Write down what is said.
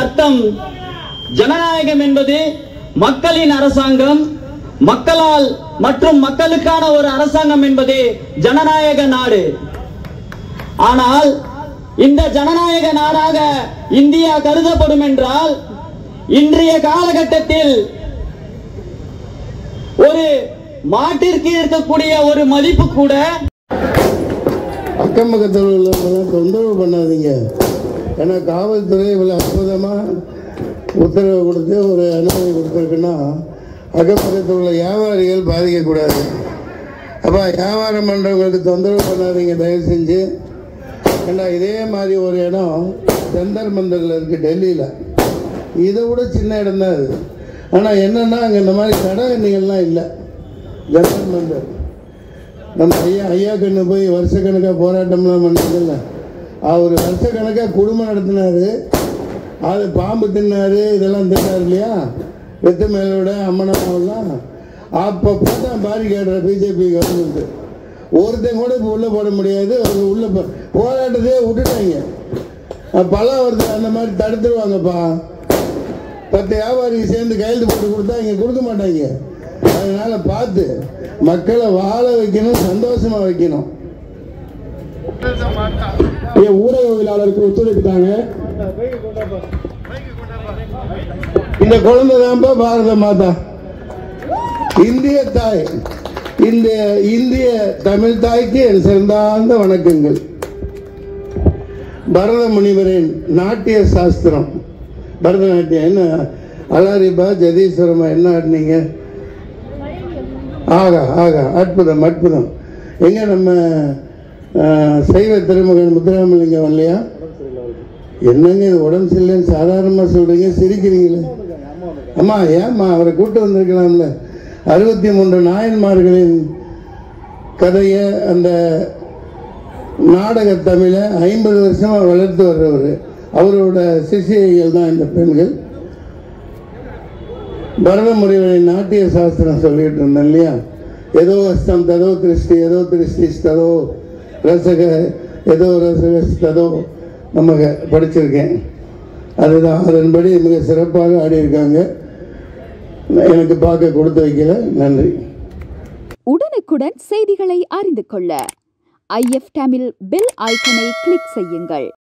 அர்த்தம் ஜனநாயகம் என்பது மக்களின் அரசாங்கம் மக்களால் மற்றும் மக்களுக்கான ஒரு அரசாங்கம் என்பது ஜனநாயக நாடு ஆனால் இந்த ஜனநாயக நாடாக இந்தியா கருதப்படும் என்றால் இன்றைய காலகட்டத்தில் ஒரு மாட்டிற்கு இருக்கக்கூடிய ஒரு மதிப்பு கூட அக்கம் பக்கத்தில் உள்ளவங்களாம் தொந்தரவு பண்ணாதீங்க ஏன்னா காவல்துறை இவ்வளோ அற்புதமாக உத்தரவு கொடுத்து ஒரு அனுமதி கொடுத்துருக்குன்னா அக்கம் பக்கத்தில் உள்ள வியாபாரிகள் பாதிக்கக்கூடாது அப்போ வியாபாரம் பண்ணுறவங்களுக்கு தொந்தரவு பண்ணாதீங்க தயவு செஞ்சு ஏன்னா இதே மாதிரி ஒரு இடம் ஜந்தர் மந்தரில் இருக்குது டெல்லியில் இதை விட சின்ன இடம் தான் அது ஆனால் என்னென்னா அங்கே இந்த மாதிரி கடை எண்ணிகள்லாம் இல்லை ஜந்தர் மந்தர் நம்ம ஐயா ஐயா கண்ணு போய் வருஷக்கணக்காக போராட்டம்லாம் பண்ணதில்ல அவர் வருஷக்கணக்காக குடும்பம் நடத்தினாரு அது பாம்பு தின்னாரு இதெல்லாம் தின்னாரு இல்லையா வெத்த மேலோட அம்மனம்மாவெல்லாம் அப்போ பார்த்தா பாரிகாடுற பிஜேபி கவர்மெண்ட் ஒருத்தன் கூட இப்போ உள்ளே போட முடியாது அவங்க உள்ள போ- போராட்டத்தையே விட்டுட்டாங்க அஹ் பலம் வருது அந்த மாதிரி தடுத்துருவாங்கப்பா பத்து வியாபாரிக்கு சேர்ந்து கையெழுத்து போட்டு கொடுத்தா இங்கே கொடுக்க மாட்டாங்க அதனால பார்த்து மக்களை வாழ வைக்கணும் சந்தோஷமா வைக்கணும் என் ஊடகவியலாளருக்கு ஒத்துழைப்பு தாங்க இந்த குழந்தை தான்ப்பா பாரத மாதா இந்திய தாய் இந்த இந்திய தமிழ் தாய்க்கு என் சிறந்தார்ந்த வணக்கங்கள் பரத முனிவரின் நாட்டிய சாஸ்திரம் பரதநாட்டியம் என்ன அலாரிபா ஜதீஸ்வரமா என்ன ஆடினீங்க ஆகா ஆகா அற்புதம் அற்புதம் எங்க நம்ம அஹ், சைவ திருமகன் முத்துராமலிங்கம் இல்லையா என்னங்க இது உடம்பு சரியில்லைன்னு சாதாரணமாக சொல்றீங்க சிரிக்கிறீங்களே அம்மா ஏம்மா அவரை கூட்டு வந்திருக்கலாம்ல அறுபத்தி மூன்று நாயன்மார்களின் கதையை அந்த நாடக தமிழை ஐம்பது வருஷமா வளர்த்து வர்றவர் அவரோட சிஷியைகள் தான் இந்த பெண்கள் பரத முறைகளின் நாட்டிய சாஸ்திரம் சொல்லிட்டு இருந்தேன் இல்லையா ஏதோ அஸ்தம் ததோ திருஷ்டி ஏதோ திருஷ்டி ததோ ரசக ஏதோ ரசக ததோ நம்ம படிச்சிருக்கேன் அதுதான் அதன்படி மிக சிறப்பாக ஆடியிருக்காங்க எனக்கு பார்க்க கொடுத்து வைக்கல நன்றி உடனுக்குடன் செய்திகளை அறிந்து கொள்ள ஐஎஃப் தமிழ் பெல் ஐக்கனை கிளிக் செய்யுங்கள்